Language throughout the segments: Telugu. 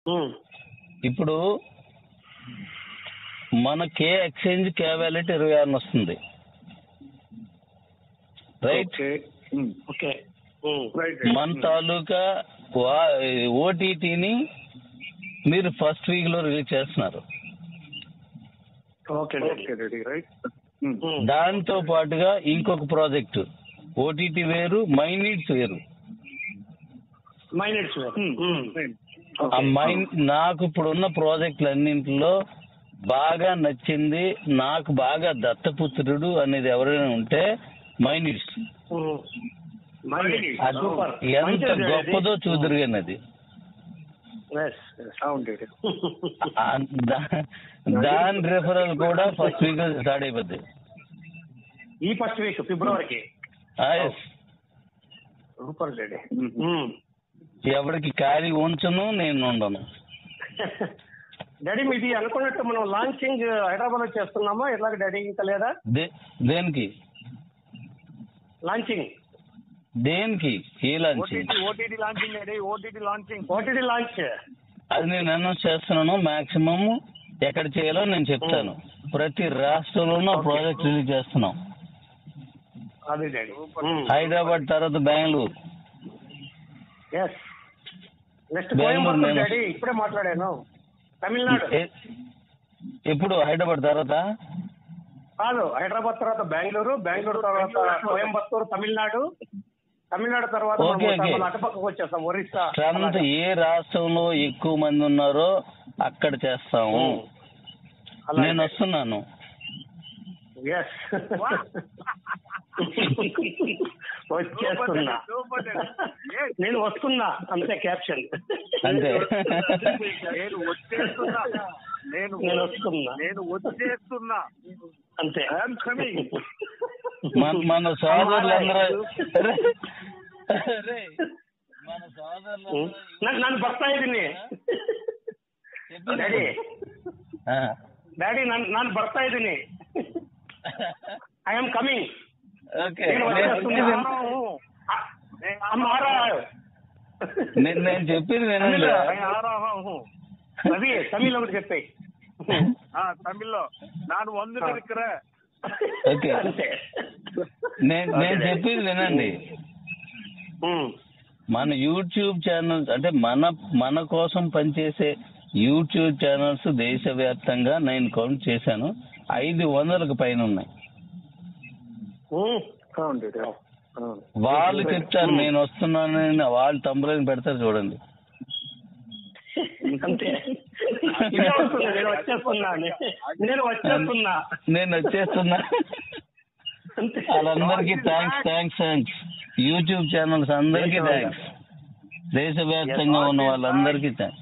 ఉమ్. ఇప్పుడు మన కే ఎక్స్చేంజ్ కే వ్యాలెట్ ఇరవై ఆరున వస్తుంది right okay um. Okay um. Right మన తాలూకా ఓటీటీని మీరు ఫస్ట్ వీక్ లో రిలీజ్ చేస్తున్నారు okay daddy okay daddy right um. Um. దాంతో పాటుగా ఇంకొక ప్రాజెక్ట్ ఓటీటీ వేరు మై నీడ్స్ వేరు మైనట్స్ ఉమ్. ఉమ్. ఆ మై నాకు ఇప్పుడున్న ప్రాజెక్టులు అన్నింటిలో బాగా నచ్చింది నాకు బాగా దత్తపుత్రుడు అనేది ఎవరైనా ఉంటే మై నీడ్స్ ఉమ్. మైనట్స్. అది సూపర్. ఎంత మంచిది డాడీ. గొప్పదో చూదురుగానది Yes, yes. అవును డాడీ ఆ దా- దాని రెఫరల్ కూడా ఫస్ట్ వీక్ స్టార్ట్ అయిపోద్ది ఈ ఫస్ట్ వీక్ ఫిబ్రవరికి ఆ, yes. Super daddy um. Um. ఎవరికి ఖాళీ ఉంచను నేను ఉండను డాడీ మీది అనుకున్నట్టు మనం లాంచింగ్ హైదరాబాద్ లో చేస్తున్నామా ఎలాగ డాడీ ఇంకా లేదా దే- దేనికి లాంచింగ్ దేనికి ఏ launch OTT OTT launching daddy OTT launching OTT launch అది నేను అనౌన్స్ చేస్తున్నాను మాక్సిమం ఎక్కడ చేయాలో నేను చెప్తాను ప్రతి రాష్ట్రంలోనూ ప్రాజెక్ట్ రిలీజ్ చేస్తున్నాం అదే డాడీ హైదరాబాద్ తర్వాత బెంగళూరు ఎస్ నెక్స్ట్ బెంగళూరు కోయంబత్తూర్ నేను- డాడీ ఇప్పుడే మాట్లాడాను తమిళనాడు ఎ- ఎప్పుడు హైదరాబాద్ తర్వాత కాదు హైదరాబాద్ తర్వాత బెంగళూరు బెంగళూరు తర్వాత కోయంబత్తూరు తమిళనాడు తమిళనాడు తర్వాత మనం ఓకే, ఓకే. మన అటుపక్కకు వచ్చేస్తాం ఒరిస్సా స్ట్రెంత్ ఏ రాష్ట్రంలో ఎక్కువ మంది ఉన్నారో అక్కడ చేస్తాము నేను వస్తున్నాను ఎస్ వచ్చేస్తున్నా సూపర్ డాడీ. Yes. నేను వస్తున్నా అంతే క్యాప్షన్ అంతే నేను వచ్చేస్తున్నా నేను నేను వస్తున్నా. నేను వచ్చేస్తున్నా అంతే ఐఎమ్ కమింగ్ మన మన సోదరులందరూ రే, మన సోదరులందరూ నన్ను నన్ను ಬರ್ತಾ ಇದ್ದೀನಿ ಡ್ಯಾಡಿ ఆ. ಡ್ಯಾಡಿ ನಾನು ನಾನು ಬರ್ತಾ ಇದ್ದೀನಿ ಐ ಆಮ್ ಕಮಿಂಗ್ ఓకే నేను నేను వచ్చేస్తున్నా. हम आ रहा है నేను నేను చెప్పింది వినండి తమిళ- రవి తమిళ్ ఒకటి చెప్పాయి తమిళ్లో నాను వందు இருக்கிற ఓకే అంతే నేను నేను చెప్పింది వినండి ఉమ్. మన యూట్యూబ్ ఛానల్స్ అంటే మన మన కోసం పనిచేసే యూట్యూబ్ ఛానల్స్ దేశవ్యాప్తంగా నేను కౌంట్ చేశాను ఐదు వందలకు పైన ఉన్నాయి ఉమ్. అవును డాడీ అవును వాళ్ళు చెప్తారు నేను వస్తున్నానని వాళ్ళు తమ్ములని పెడతారు చూడండి అంతే ఇదే వస్తుంది నేను వచ్చేస్తున్నా నేను వచ్చేస్తున్నా నేను వచ్చేస్తున్నా అంతే వాళ్ళందరికీ thanks thanks thanks YouTube channels అందరికీ థ్యాంక్స్ దేశవ్యాప్తంగా ఉన్న వాళ్ళందరికీ థ్యాంక్స్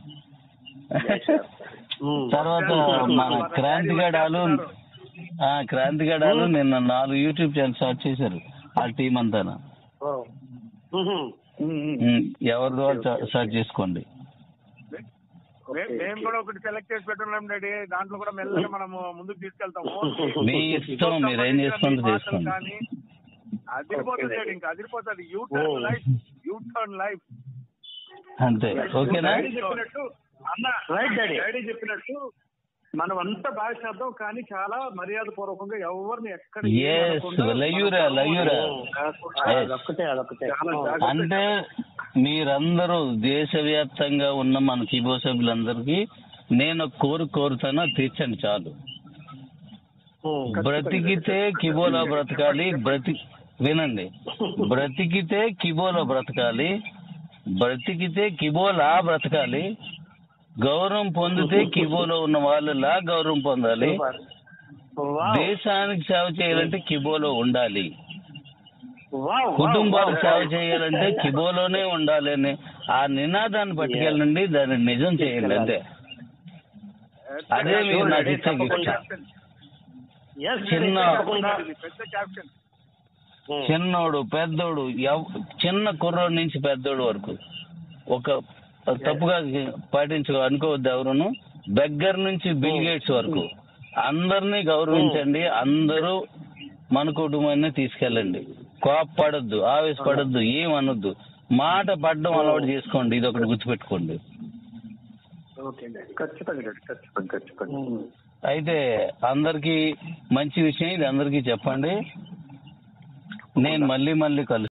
ఉమ్. తర్వాత మన క్రాంతిగడాలు ఆ క్రాంతిగడాలు నిన్న నాలుగు యూట్యూబ్ ఛానల్ స్టార్ట్ చేశారు ఆ టీం అంతా ఓ. ఉహుం. ఎవరిదో వాళ్ళు స్టార్ట్ చేసుకోండి మే- మేము కూడా ఒకటి సెలెక్ట్ చేసి పెట్టున్నాం డాడీ దాంట్లో కూడా మెల్లగా మనము ముందుకు తీసుకెళ్తాము మీ ఇష్టం మీరు ఏం చేసుకుంటే మాటలు చేసుకోండి కానీ అదిరిపోతుంది డాడీ ఇంకా అదిరిపోతుంది U turn life U turn life అంతే ఓకేనా డాడీ చెప్పినట్టు అన్న Right, daddy. డాడీ చెప్పినట్టు మనం అంతా బాగా చేద్దాం కానీ చాలా మర్యాద పూర్వకంగా ఎవరిని ఎక్కడ ఏం Yes, అనకుండా లయ్యూరా, మన లయ్యూరా. ఆ, అదొక్కటే అదొక్కటే చాలా ఉమ్. జాగ్రత్త. అంటే మీరందరూ దేశవ్యాప్తంగా ఉన్న మన కీబో సభ్యులందరికీ నేను ఒక కోరిక కోరుతాను అది తీర్చండి చాలు ఉమ్. బ్రతికితే కిబోలో బ్రతకాలి బ్రతి వినండి బ్రతికితే కిబోలో బ్రతకాలి బ్రతికితే కిబోలా బ్రతకాలి గౌరవం పొందితే కిబోలో ఉన్న వాళ్ళలా గౌరవం పొందాలి వావ్. దేశానికి సేవ చేయాలంటే కిబోలో ఉండాలి వావ్, వావ్, కుటుంబాలకు వావ్. సేవ చేయాలంటే కిబోలోనే ఉండాలి అని ఆ నినాదాన్ని పట్టుకెళ్ళండి దాన్ని నిజం చేయండి అంతే అదే మీరు నాకు ఇచ్చే గిఫ్ట్ Yes, చిన్న- తప్పకుండా. పెద్ద క్యాప్షన్ ఉమ్. చిన్నోడు పెద్దోడు ఎవ్- చిన్న కుర్రోడు నుంచి పెద్దోడు వరకు ఒక తప్పుగా పాటించు అనుకోవద్దు ఎవరును బెగ్గర్ నుంచి బిల్ గేట్స్ వరకు అందరినీ గౌరవించండి అందరూ మన కుటుంబాన్ని తీసుకెళ్ళండి కోపపడద్దు ఆవేశపడద్దు ఏం అనొద్దు మాట పడడం అలవాటు చేసుకోండి ఇది ఒకటి గుర్తుపెట్టుకోండి ఓకే డాడీ ఖచ్చితంగా డాడీ ఖచ్చితంగా ఖచ్చితంగా ఉమ్. అయితే అందరికీ మంచి విషయం ఇది అందరికీ చెప్పండి నేను మళ్ళీ మళ్ళీ కలుస్తాను